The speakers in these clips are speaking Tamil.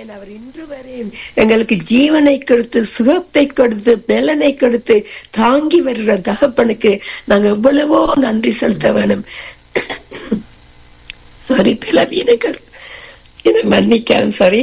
ஆமென் அவர் இன்று வரையும் எங்களுக்கு ஜீவனை கொடுத்து சுகத்தை கொடுத்து பலனை கொடுத்து தாங்கி வருகிற தகப்பனுக்கு நாங்க எவ்வளவோ நன்றி செலுத்த வேணும் சாரி பிளவீனங்கள் இதை மன்னிக்கவும் சாரி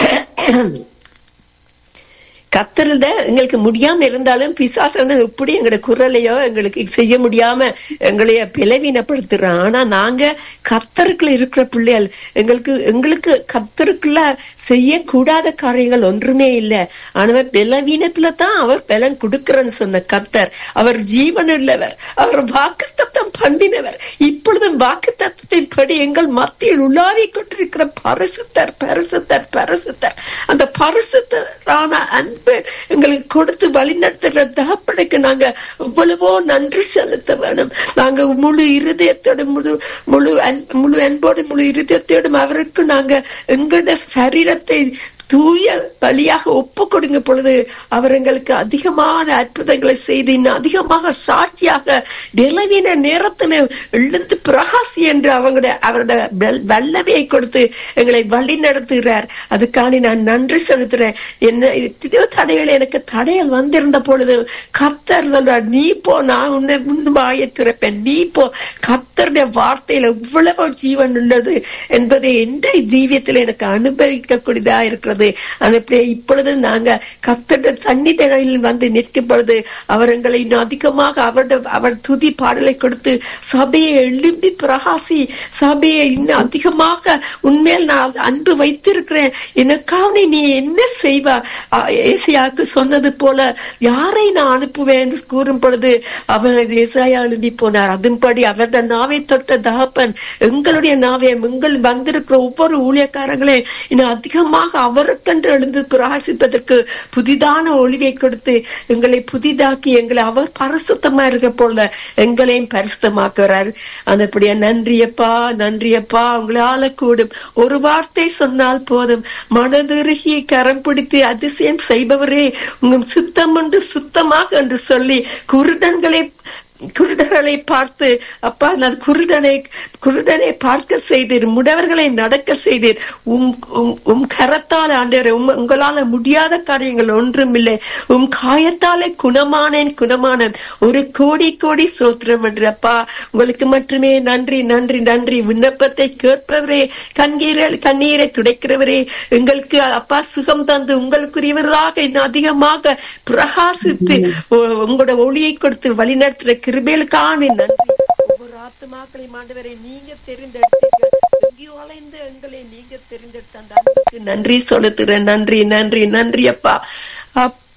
கத்துறத எங்களுக்கு முடியாம இருந்தாலும் பிசாசன எப்படி எங்களோட குரலையோ எங்களுக்கு செய்ய முடியாம எங்களைய பிளவீனப்படுத்துறோம் ஆனா நாங்க கத்தருக்குள்ள இருக்கிற பிள்ளைகள் எங்களுக்கு எங்களுக்கு கத்தருக்குள்ள செய்யக்கூடாத காரியங்கள் ஒன்றுமே இல்லை ஆனால் பலவீனத்துல தான் அவர் பலன் கொடுக்கிறன்னு சொன்ன கத்தர் அவர் ஜீவன் உள்ளவர் அவர் வாக்கு தத்தம் பண்ணினவர் இப்பொழுதும் வாக்கு தத்தத்தின் படி எங்கள் மத்தியில் உலாவி கொண்டிருக்கிற பரிசுத்தர் பரிசுத்தர் பரிசுத்தர் அந்த பரிசுத்தரான அன்பு எங்களுக்கு கொடுத்து வழிநடத்துகிற தகப்பனுக்கு நாங்க எவ்வளவோ நன்றி செலுத்த வேணும் நாங்க முழு இருதயத்தோடு முழு முழு அன்பு முழு அன்போடு முழு இருதயத்தோடும் அவருக்கு நாங்க எங்களோட சரீரத்தை தூய பலியாக ஒப்பு கொடுங்க பொழுது அவர் எங்களுக்கு அதிகமான அற்புதங்களை செய்து இன்னும் அதிகமாக சாட்சியாக நிலவின நேரத்தில் எழுந்து பிரகாசி என்று அவங்களுடைய அவருடைய வல்லமையை கொடுத்து எங்களை வழி நடத்துகிறார் அதுக்காண்டி நான் நன்றி செலுத்துறேன் என்ன திடீர் தடைகள் எனக்கு தடைகள் வந்திருந்த பொழுது கத்தர் சொல்றார் நீ போ நான் உன்னை முன்பாய திறப்பேன் நீ போ கத்தருடைய வார்த்தையில எவ்வளவு ஜீவன் உள்ளது என்பதை என்ற ஜீவியத்தில் எனக்கு அனுபவிக்கக்கூடியதா இருக்கிறது அது இப்பொழுது நாங்க கத்தட சன்னிதனில் வந்து நிற்கும் பொழுது அவர் எங்களை இன்னும் அதிகமாக அவருடைய அவர் துதி பாடலை கொடுத்து சபையை எழும்பி பிரகாசி சபையை இன்னும் அதிகமாக உண்மையில் நான் அன்பு வைத்திருக்கிறேன் எனக்காக நீ என்ன செய்வா ஏசியாவுக்கு சொன்னது போல யாரை நான் அனுப்புவேன் என்று கூறும் பொழுது அவர் ஏசாயா எழும்பி போனார் அதன்படி அவருடைய நாவை தொட்ட தகப்பன் எங்களுடைய நாவை எங்கள் வந்திருக்கிற ஒவ்வொரு ஊழியக்காரங்களையும் இன்னும் அதிகமாக அவருக்கென்று எழுந்து பிரகாசிப்பதற்கு புதிதான ஒளிவை கொடுத்து எங்களை புதிதாக்கி எங்களை அவர் பரிசுத்தமா இருக்க போல எங்களையும் பரிசுத்தமாக்குறார் அந்தபடியா நன்றியப்பா நன்றியப்பா உங்களால கூடும் ஒரு வார்த்தை சொன்னால் போதும் மனதுருகி கரம் பிடித்து அதிசயம் செய்பவரே உங்க சுத்தம் என்று சுத்தமாக என்று சொல்லி குருடன்களை குருடர்களை பார்த்து அப்பா நான் குருடனை குருடனை பார்க்க செய்தீர் முடவர்களை நடக்க செய்தீர் உம் உம் கரத்தால் ஆண்டவர் உங்களால முடியாத காரியங்கள் ஒன்றும் இல்லை உம் காயத்தாலே குணமானேன் குணமானேன் ஒரு கோடி கோடி சோத்திரம் என்று அப்பா உங்களுக்கு மட்டுமே நன்றி நன்றி நன்றி விண்ணப்பத்தை கேட்பவரே கண்ணீரை கண்ணீரை துடைக்கிறவரே எங்களுக்கு அப்பா சுகம் தந்து உங்களுக்குரியவர்களாக இன்னும் அதிகமாக பிரகாசித்து உங்களோட ஒளியை கொடுத்து வழிநடத்துற கிருபேலுக்கான நன்றி ஒவ்வொரு ஆத்துமாக்களை மாண்டவரை நீங்க தெரிந்தெடுத்தீங்க எங்கேயோ அலைந்து எங்களை நீங்க தெரிந்தெடுத்த அந்த அன்புக்கு நன்றி செலுத்துறேன் நன்றி நன்றி நன்றி அப்பா